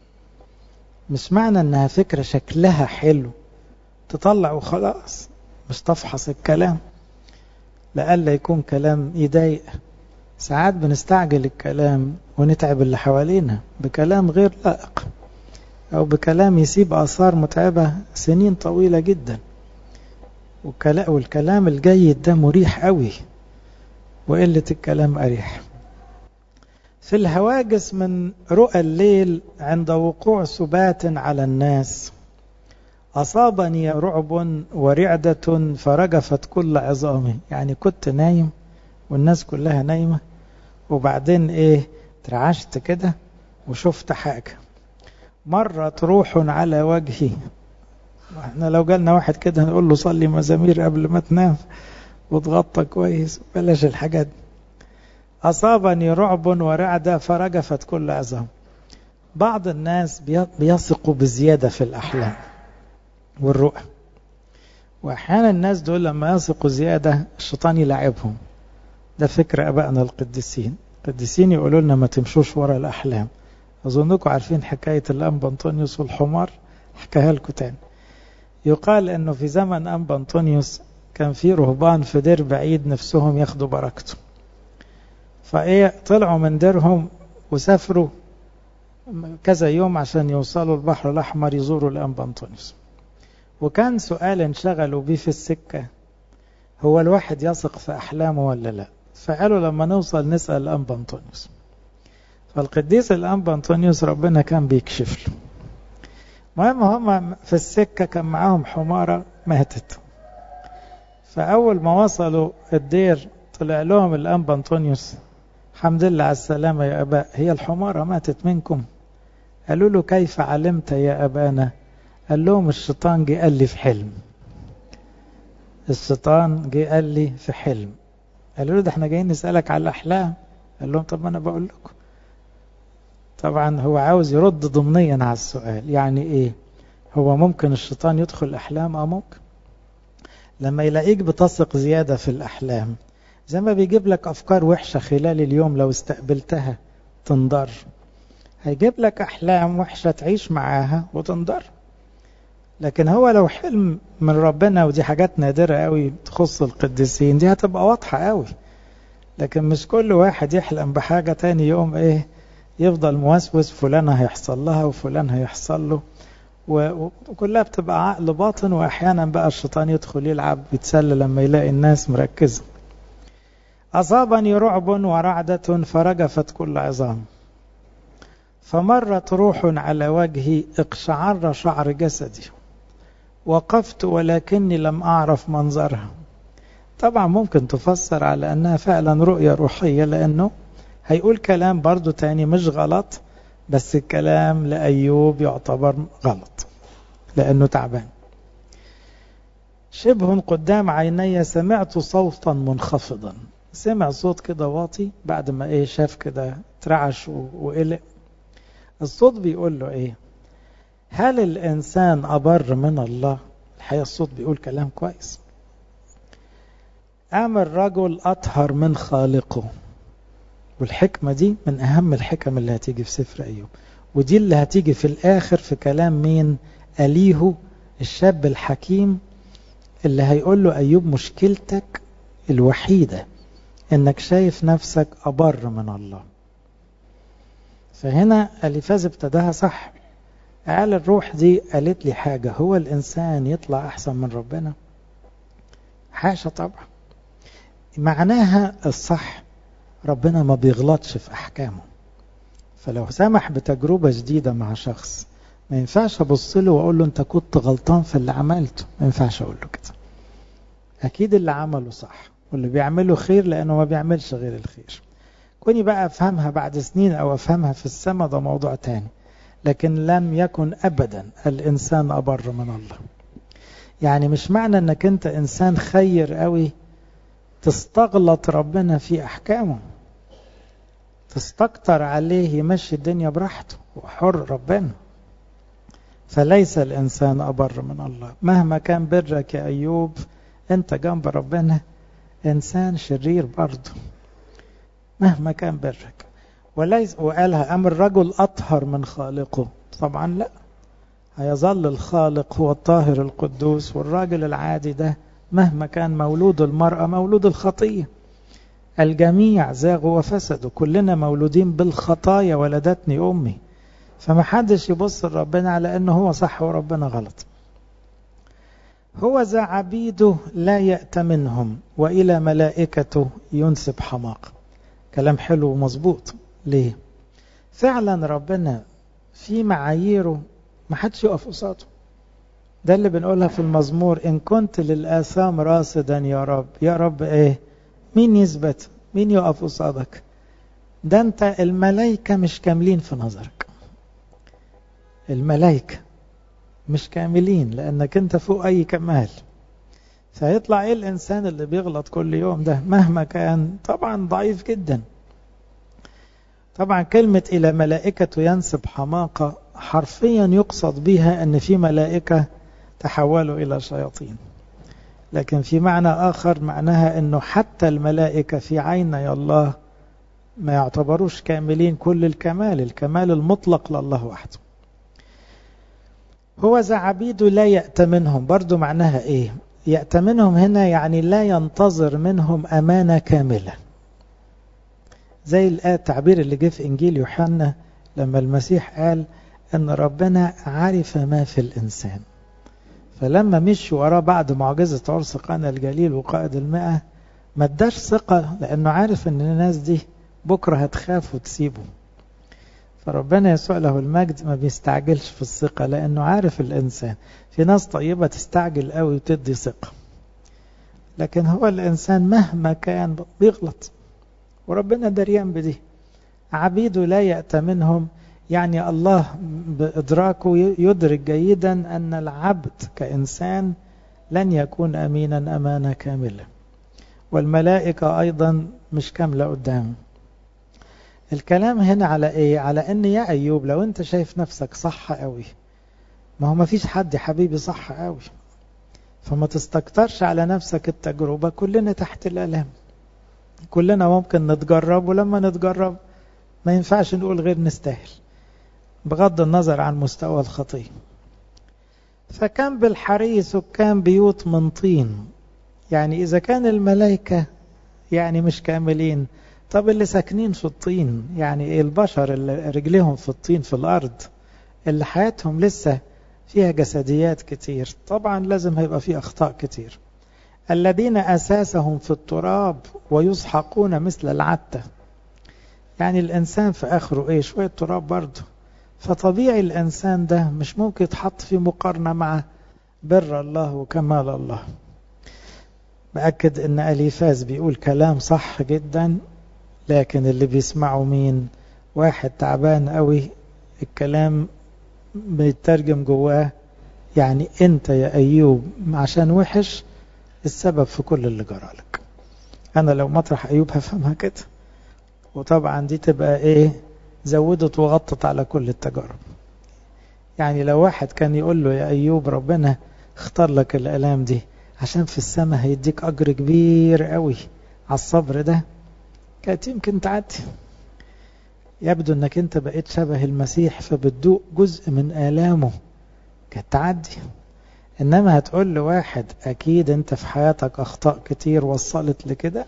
مش معنى انها فكرة شكلها حلو تطلع وخلاص مش تفحص الكلام لألا يكون كلام يضايق ساعات بنستعجل الكلام ونتعب اللي حوالينا بكلام غير لائق أو بكلام يسيب آثار متعبة سنين طويلة جدا والكلام الجيد ده مريح قوي وقلة الكلام أريح في الهواجس من رؤى الليل عند وقوع سبات على الناس أصابني رعب ورعدة فرجفت كل عظامي يعني كنت نايم والناس كلها نايمة وبعدين ايه ترعشت كده وشفت حاجة مرت روح على وجهي احنا لو جالنا واحد كده نقول له صلي مزامير قبل ما تنام وتغطى كويس بلاش الحاجات أصابني رعب ورعدة فرجفت كل عظام بعض الناس بيثقوا بزيادة في الأحلام والرؤى وأحيانا الناس دول لما يثقوا زيادة الشيطان يلعبهم ده فكر أبائنا القديسين القديسين يقولوا لنا ما تمشوش ورا الأحلام أظنكم عارفين حكاية الأنبا أنطونيوس والحمار حكاها لكم تاني يقال أنه في زمن أنبا أنطونيوس كان في رهبان في دير بعيد نفسهم ياخدوا بركته فإيه طلعوا من ديرهم وسافروا كذا يوم عشان يوصلوا البحر الأحمر يزوروا الأنبا أنطونيوس وكان سؤال انشغلوا بيه في السكة هو الواحد يثق في أحلامه ولا لا فقالوا لما نوصل نسأل الأنبا أنطونيوس فالقديس الأنبا أنطونيوس ربنا كان بيكشف له المهم هم في السكة كان معاهم حمارة ماتت فأول ما وصلوا الدير طلع لهم الأنبا أنطونيوس الحمد لله على السلامة يا أباء هي الحمارة ماتت منكم قالوا له كيف علمت يا أبانا قال لهم الشيطان جه قال لي في حلم الشيطان جه قال لي في حلم قالوا له ده احنا جايين نسألك على الأحلام قال لهم طب ما أنا بقول لكم طبعا هو عاوز يرد ضمنيا على السؤال يعني ايه هو ممكن الشيطان يدخل الأحلام اه ممكن لما يلاقيك بتثق زيادة في الأحلام زي ما بيجيب لك أفكار وحشة خلال اليوم لو استقبلتها تنضر هيجيب لك أحلام وحشة تعيش معاها وتنضر لكن هو لو حلم من ربنا ودي حاجات نادرة قوي تخص القديسين دي هتبقى واضحة قوي لكن مش كل واحد يحلم بحاجة تاني يوم ايه يفضل موسوس فلان هيحصل لها وفلان هيحصل له وكلها بتبقى عقل باطن واحيانا بقى الشيطان يدخل يلعب يتسلى لما يلاقي الناس مركزة أصابني رعب ورعدة فرجفت كل عظام فمرت روح على وجهي اقشعر شعر جسدي وقفت ولكني لم أعرف منظرها طبعا ممكن تفسر على أنها فعلا رؤية روحية لأنه هيقول كلام برضو تاني مش غلط بس الكلام لأيوب يعتبر غلط لأنه تعبان شبه قدام عيني سمعت صوتا منخفضا سمع صوت كده واطي بعد ما ايه شاف كده ترعش وقلق الصوت بيقول له ايه هل الانسان ابر من الله الحقيقه الصوت بيقول كلام كويس ام الرجل اطهر من خالقه والحكمه دي من اهم الحكم اللي هتيجي في سفر ايوب ودي اللي هتيجي في الاخر في كلام مين اليهو الشاب الحكيم اللي هيقول له ايوب مشكلتك الوحيده انك شايف نفسك ابر من الله فهنا اليفاز ابتداها صح قال الروح دي قالت لي حاجة هو الإنسان يطلع أحسن من ربنا حاشا طبعا معناها الصح ربنا ما بيغلطش في أحكامه فلو سمح بتجربة جديدة مع شخص ما ينفعش أبص له وأقول له أنت كنت غلطان في اللي عملته ما ينفعش أقول له كده أكيد اللي عمله صح واللي بيعمله خير لأنه ما بيعملش غير الخير كوني بقى أفهمها بعد سنين أو أفهمها في السماء ده موضوع تاني لكن لم يكن أبدا الإنسان أبر من الله يعني مش معنى أنك أنت إنسان خير قوي تستغلط ربنا في أحكامه تستكتر عليه يمشي الدنيا براحته وحر ربنا فليس الإنسان أبر من الله مهما كان برك يا أيوب أنت جنب ربنا إنسان شرير برضه مهما كان برك وليس وقالها أم الرجل أطهر من خالقه طبعا لا هيظل الخالق هو الطاهر القدوس والراجل العادي ده مهما كان مولود المرأة مولود الخطية الجميع زاغوا وفسدوا كلنا مولودين بالخطايا ولدتني أمي فما حدش يبص لربنا على أنه هو صح وربنا غلط هو ذا عبيده لا يأتمنهم وإلى ملائكته ينسب حماق كلام حلو ومظبوط ليه فعلا ربنا في معاييره ما حدش يقف قصاده ده اللي بنقولها في المزمور إن كنت للآثام راصدا يا رب يا رب إيه مين يثبت مين يقف قصادك ده أنت الملائكة مش كاملين في نظرك الملائكة مش كاملين لأنك أنت فوق أي كمال فيطلع إيه الإنسان اللي بيغلط كل يوم ده مهما كان طبعا ضعيف جدا طبعا كلمة إلى ملائكة ينسب حماقة حرفيا يقصد بها أن في ملائكة تحولوا إلى شياطين لكن في معنى آخر معناها أنه حتى الملائكة في عيني الله ما يعتبروش كاملين كل الكمال الكمال المطلق لله وحده هو ذا عبيده لا يأتمنهم برضو معناها إيه يأتمنهم هنا يعني لا ينتظر منهم أمانة كاملة زي الآية التعبير اللي جه في إنجيل يوحنا لما المسيح قال أن ربنا عرف ما في الإنسان فلما مشي وراه بعد معجزة عرس قانا الجليل وقائد المئة ما اداش ثقة لأنه عارف أن الناس دي بكرة هتخاف وتسيبه فربنا يسوع له المجد ما بيستعجلش في الثقة لأنه عارف الإنسان في ناس طيبة تستعجل قوي وتدي ثقة لكن هو الإنسان مهما كان بيغلط وربنا دريان بدي عبيده لا يأتمنهم يعني الله بإدراكه يدرك جيدا أن العبد كإنسان لن يكون أمينا أمانة كاملة والملائكة أيضا مش كاملة قدامه الكلام هنا على ايه على ان يا ايوب لو انت شايف نفسك صح قوي ما هو ما فيش حد يا حبيبي صح قوي فما تستكترش على نفسك التجربة كلنا تحت الالام كلنا ممكن نتجرب ولما نتجرب ما ينفعش نقول غير نستاهل بغض النظر عن مستوى الخطية فكان بالحري سكان بيوت من طين يعني إذا كان الملائكة يعني مش كاملين طب اللي ساكنين في الطين يعني البشر اللي رجليهم في الطين في الأرض اللي حياتهم لسه فيها جسديات كتير طبعا لازم هيبقى فيه أخطاء كتير الذين أساسهم في التراب ويسحقون مثل العتة يعني الإنسان في آخره إيه شوية تراب برضه فطبيعي الإنسان ده مش ممكن يتحط في مقارنة مع بر الله وكمال الله مأكد أن أليفاز بيقول كلام صح جدا لكن اللي بيسمعه مين واحد تعبان قوي الكلام بيترجم جواه يعني انت يا ايوب عشان وحش السبب في كل اللي جرالك انا لو مطرح ايوب هفهمها كده وطبعا دي تبقى ايه زودت وغطت على كل التجارب يعني لو واحد كان يقول له يا ايوب ربنا اختار لك الالام دي عشان في السماء هيديك اجر كبير قوي على الصبر ده كانت يمكن تعدي يبدو انك انت بقيت شبه المسيح فبتدوق جزء من آلامه كانت تعدي انما هتقول لواحد اكيد انت في حياتك اخطاء كتير وصلت لكده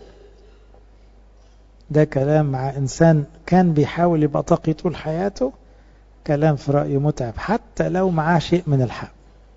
ده كلام مع انسان كان بيحاول يبقى تقي طول حياته كلام في رأيه متعب حتى لو معاه شيء من الحق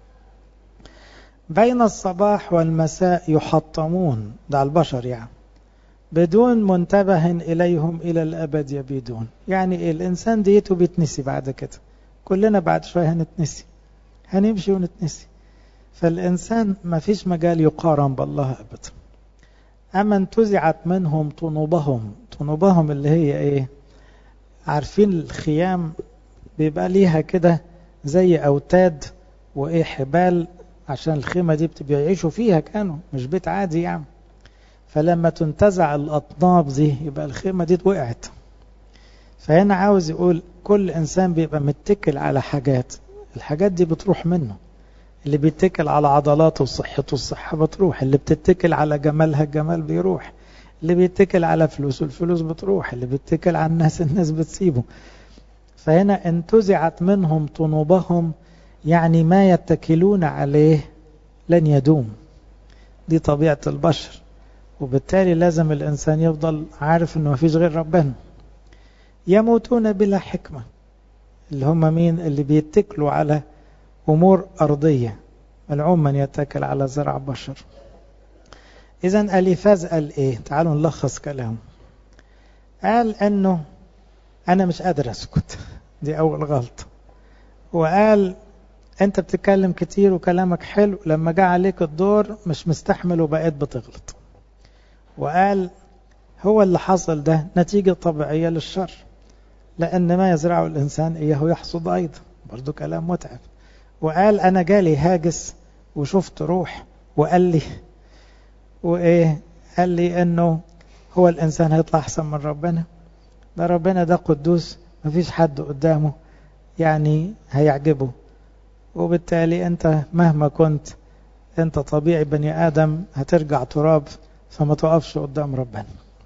بين الصباح والمساء يحطمون ده البشر يعني بدون منتبه إليهم إلى الأبد يبيدون يعني إيه الإنسان ديته بيتنسي بعد كده كلنا بعد شوية هنتنسي هنمشي ونتنسي فالإنسان ما فيش مجال يقارن بالله أبدا أما انتزعت منهم طنوبهم طنوبهم اللي هي إيه عارفين الخيام بيبقى ليها كده زي أوتاد وإيه حبال عشان الخيمة دي بيعيشوا فيها كانوا مش بيت عادي يعني فلما تنتزع الأطناب دي يبقى الخيمة دي وقعت فهنا عاوز يقول كل إنسان بيبقى متكل على حاجات الحاجات دي بتروح منه اللي بيتكل على عضلاته وصحته الصحة بتروح اللي بتتكل على جمالها الجمال بيروح اللي بيتكل على فلوسه الفلوس بتروح اللي بيتكل على الناس الناس بتسيبه فهنا انتزعت منهم طنوبهم يعني ما يتكلون عليه لن يدوم دي طبيعة البشر وبالتالي لازم الإنسان يفضل عارف أنه مفيش غير ربنا يموتون بلا حكمة اللي هم مين اللي بيتكلوا على أمور أرضية ملعون من يتكل على زرع بشر إذا أليفاز قال إيه تعالوا نلخص كلامه قال أنه أنا مش قادر أسكت دي أول غلطة وقال أنت بتتكلم كتير وكلامك حلو لما جاء عليك الدور مش مستحمل وبقيت بتغلط وقال هو اللي حصل ده نتيجة طبيعية للشر لأن ما يزرعه الإنسان إياه يحصد أيضا برضو كلام متعب وقال أنا جالي هاجس وشفت روح وقال لي وإيه قال لي إنه هو الإنسان هيطلع أحسن من ربنا ده ربنا ده قدوس مفيش حد قدامه يعني هيعجبه وبالتالي أنت مهما كنت أنت طبيعي بني آدم هترجع تراب فما تقفش قدام ربنا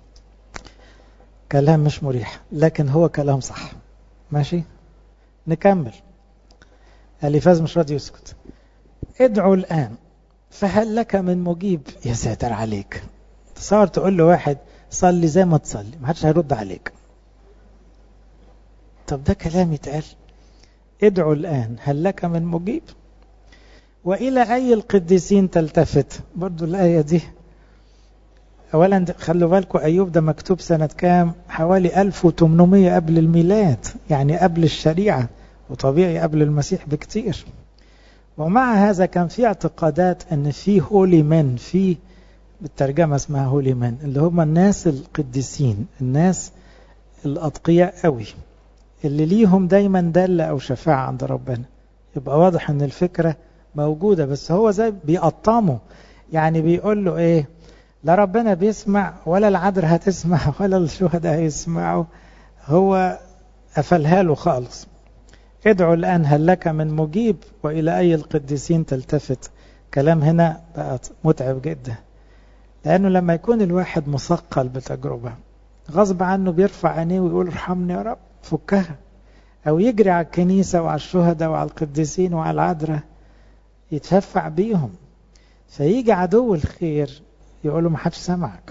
كلام مش مريح لكن هو كلام صح ماشي نكمل اليفاز مش راضي يسكت ادعوا الآن فهل لك من مجيب يا ساتر عليك تصور تقول له واحد صلي زي ما تصلي ما حدش هيرد عليك طب ده كلام يتقال ادعوا الآن هل لك من مجيب وإلى أي القديسين تلتفت برضو الآية دي أولا خلوا بالكم أيوب ده مكتوب سنة كام حوالي 1800 قبل الميلاد يعني قبل الشريعة وطبيعي قبل المسيح بكتير ومع هذا كان في اعتقادات أن في هولي من في بالترجمة اسمها هولي من اللي هم الناس القديسين الناس الأتقياء قوي اللي ليهم دايما دالة أو شفاعة عند ربنا يبقى واضح أن الفكرة موجودة بس هو زي بيقطمه يعني بيقول له إيه لا ربنا بيسمع ولا العذر هتسمع ولا الشهداء هيسمعوا هو قفلها له خالص ادعوا الآن هل لك من مجيب وإلى أي القديسين تلتفت كلام هنا بقى متعب جدا لأنه لما يكون الواحد مثقل بتجربة غصب عنه بيرفع عينيه ويقول ارحمني يا رب فكها أو يجري على الكنيسة وعلى الشهداء وعلى القديسين وعلى العذراء يتشفع بيهم فيجي عدو الخير يقول له ما حدش سمعك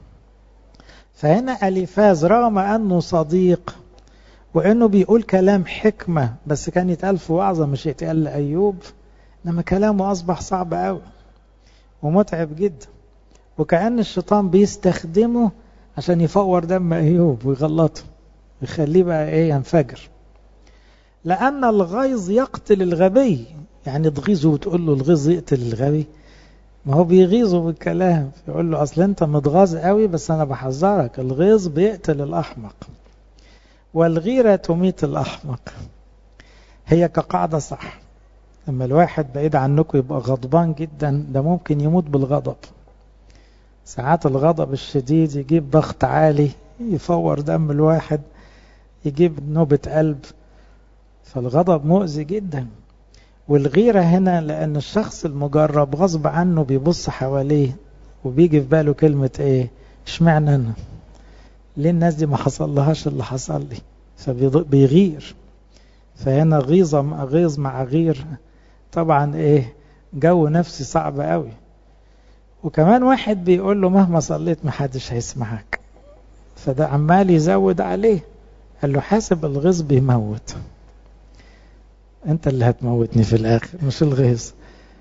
فهنا أليفاز رغم أنه صديق وأنه بيقول كلام حكمة بس كان يتقال في وعظة مش يتقال لأيوب إنما كلامه أصبح صعب قوي ومتعب جدا وكأن الشيطان بيستخدمه عشان يفور دم أيوب ويغلطه يخليه بقى إيه ينفجر لأن الغيظ يقتل الغبي يعني تغيظه وتقول له الغيظ يقتل الغبي ما هو بيغيظه بالكلام يقول له اصل انت متغاظ قوي بس انا بحذرك الغيظ بيقتل الاحمق والغيرة تميت الاحمق هي كقاعدة صح لما الواحد بعيد عنكم يبقى غضبان جدا ده ممكن يموت بالغضب ساعات الغضب الشديد يجيب ضغط عالي يفور دم الواحد يجيب نوبة قلب فالغضب مؤذي جدا والغيرة هنا لأن الشخص المجرب غصب عنه بيبص حواليه وبيجي في باله كلمة ايه اشمعنى انا ليه الناس دي ما حصل لهاش اللي حصل لي فبيغير فهنا غيظة مع غيظ مع غير طبعا ايه جو نفسي صعب قوي وكمان واحد بيقول له مهما صليت ما حدش هيسمعك فده عمال يزود عليه قال له حاسب الغيظ بيموت انت اللي هتموتني في الاخر مش الغيظ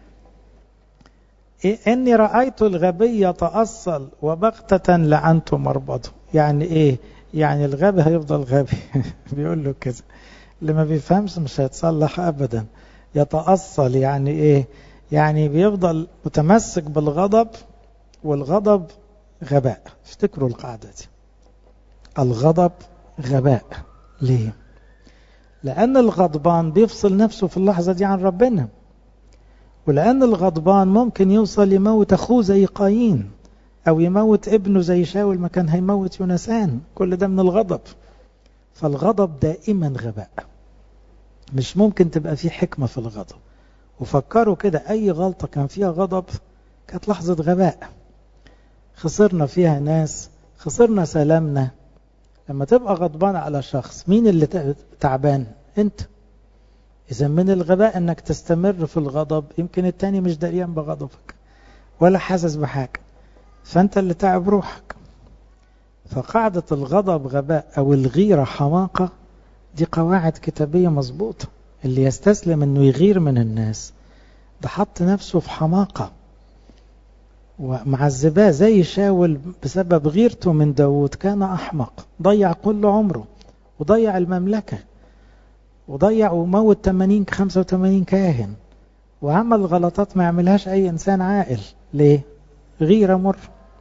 إيه اني رايت الغبي يتاصل وبغته لعنت مربضه يعني ايه يعني الغبي هيفضل غبي بيقول له كده اللي ما بيفهمش مش هيتصلح ابدا يتاصل يعني ايه يعني بيفضل متمسك بالغضب والغضب غباء افتكروا القاعده دي الغضب غباء ليه لأن الغضبان بيفصل نفسه في اللحظة دي عن ربنا ولأن الغضبان ممكن يوصل يموت أخوه زي قايين أو يموت ابنه زي شاول ما كان هيموت يونسان كل ده من الغضب فالغضب دائما غباء مش ممكن تبقى فيه حكمة في الغضب وفكروا كده أي غلطة كان فيها غضب كانت لحظة غباء خسرنا فيها ناس خسرنا سلامنا لما تبقى غضبان على شخص مين اللي تعبان انت إذا من الغباء أنك تستمر في الغضب يمكن التاني مش دريان بغضبك ولا حاسس بحاجة فأنت اللي تعب روحك فقاعدة الغضب غباء أو الغيرة حماقة دي قواعد كتابية مظبوطة اللي يستسلم أنه يغير من الناس ده حط نفسه في حماقة ومعذباه زي شاول بسبب غيرته من داود كان أحمق ضيع كل عمره وضيع المملكة وضيع وموت 80 85 كاهن وعمل غلطات ما يعملهاش أي إنسان عاقل ليه؟ غيرة مر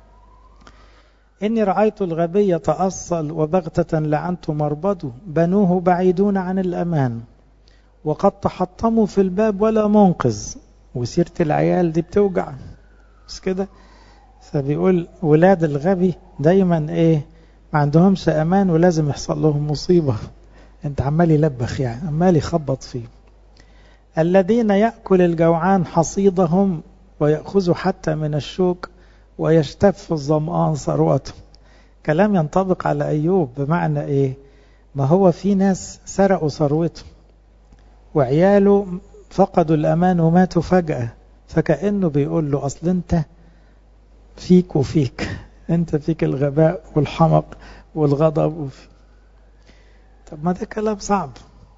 إني رأيت الغبي يتأصل وبغتة لعنت مربده بنوه بعيدون عن الأمان وقد تحطموا في الباب ولا منقذ وسيرة العيال دي بتوجع بس كده فبيقول ولاد الغبي دايما ايه ما عندهمش امان ولازم يحصل لهم مصيبة انت عمال يلبخ يعني عمال يخبط فيه الذين يأكل الجوعان حصيدهم ويأخذ حتى من الشوك ويشتف الظمآن ثروته كلام ينطبق على أيوب بمعنى إيه ما هو في ناس سرقوا ثروته وعياله فقدوا الأمان وماتوا فجأة فكأنه بيقول له أصل أنت فيك وفيك أنت فيك الغباء والحمق والغضب وفي. طب ما ده كلام صعب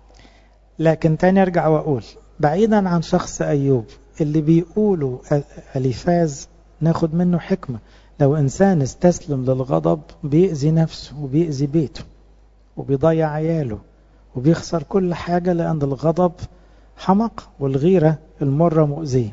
لكن تاني أرجع وأقول بعيدا عن شخص أيوب اللي بيقولوا أليفاز ناخد منه حكمة لو إنسان استسلم للغضب بيأذي نفسه وبيأذي بيته وبيضيع عياله وبيخسر كل حاجة لأن الغضب حمق والغيرة المرة مؤذية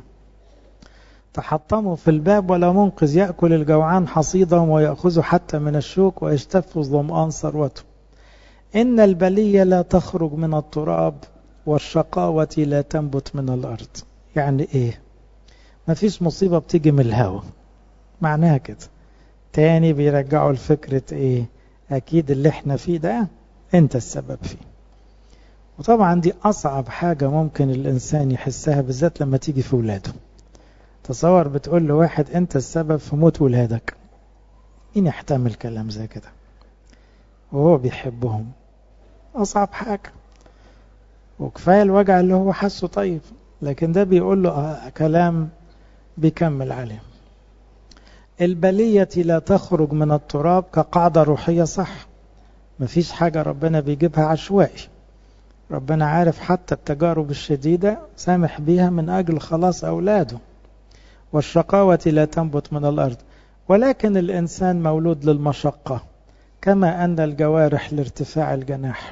تحطموا في الباب ولا منقذ يأكل الجوعان حصيدهم ويأخذ حتى من الشوك ويشتف الظمآن ثروته إن البلية لا تخرج من التراب والشقاوة لا تنبت من الأرض يعني إيه ما فيش مصيبة بتيجي من الهوا معناها كده تاني بيرجعوا الفكرة إيه أكيد اللي احنا فيه ده أنت السبب فيه وطبعا دي أصعب حاجة ممكن الإنسان يحسها بالذات لما تيجي في ولاده تصور بتقول لواحد أنت السبب في موت ولادك مين يحتمل كلام زي كده وهو بيحبهم أصعب حاجة وكفاية الوجع اللي هو حسه طيب لكن ده بيقول له آه كلام بيكمل عليه البلية لا تخرج من التراب كقاعدة روحية صح مفيش حاجة ربنا بيجيبها عشوائي ربنا عارف حتى التجارب الشديدة سامح بيها من أجل خلاص أولاده والشقاوة لا تنبت من الأرض ولكن الإنسان مولود للمشقة كما أن الجوارح لارتفاع الجناح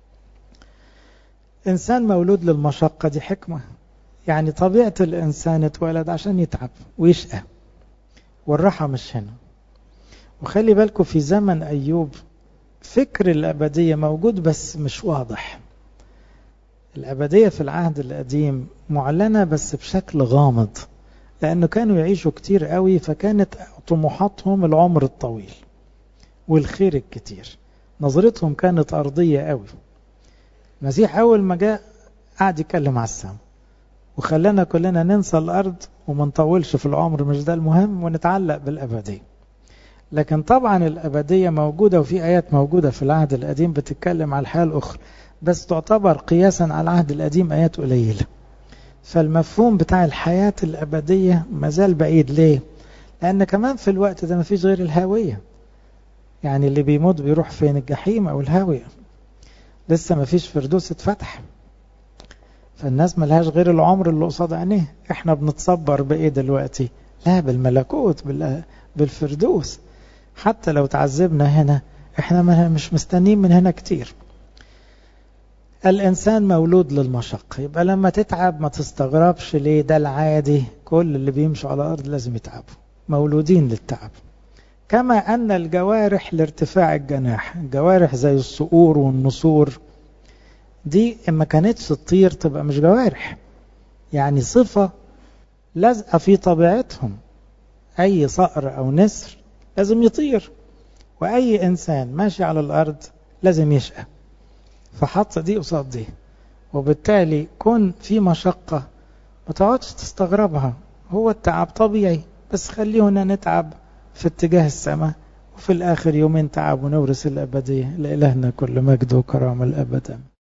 إنسان مولود للمشقة دي حكمة يعني طبيعة الإنسان اتولد عشان يتعب ويشقى والراحة مش هنا وخلي بالكم في زمن أيوب فكر الأبدية موجود بس مش واضح الأبدية في العهد القديم معلنة بس بشكل غامض لأنه كانوا يعيشوا كتير قوي فكانت طموحاتهم العمر الطويل والخير الكتير نظرتهم كانت أرضية قوي المسيح أول ما جاء قعد يتكلم على السماء وخلانا كلنا ننسى الأرض وما نطولش في العمر مش ده المهم ونتعلق بالأبدية لكن طبعا الأبدية موجودة وفي آيات موجودة في العهد القديم بتتكلم على الحياة الأخرى بس تعتبر قياسا على العهد القديم آيات قليلة فالمفهوم بتاع الحياة الأبدية مازال بعيد ليه؟ لأن كمان في الوقت ده مفيش غير الهاوية يعني اللي بيموت بيروح فين الجحيم أو الهاوية لسه مفيش فردوس اتفتح فالناس ملهاش غير العمر اللي قصاد عينيه احنا بنتصبر بايه دلوقتي لا بالملكوت بالفردوس حتى لو تعذبنا هنا احنا مش مستنين من هنا كتير الانسان مولود للمشقة يبقى لما تتعب ما تستغربش ليه ده العادي كل اللي بيمشوا على الارض لازم يتعبوا مولودين للتعب كما ان الجوارح لارتفاع الجناح الجوارح زي الصقور والنسور دي ما كانتش تطير تبقى مش جوارح يعني صفة لازقة في طبيعتهم أي صقر أو نسر لازم يطير وأي إنسان ماشي على الأرض لازم يشقى فحط دي قصاد دي وبالتالي كون في مشقة ما تقعدش تستغربها هو التعب طبيعي بس خلينا نتعب في اتجاه السماء وفي الآخر يومين تعب ونورث الأبدية لإلهنا كل مجد وكرامة الأبدا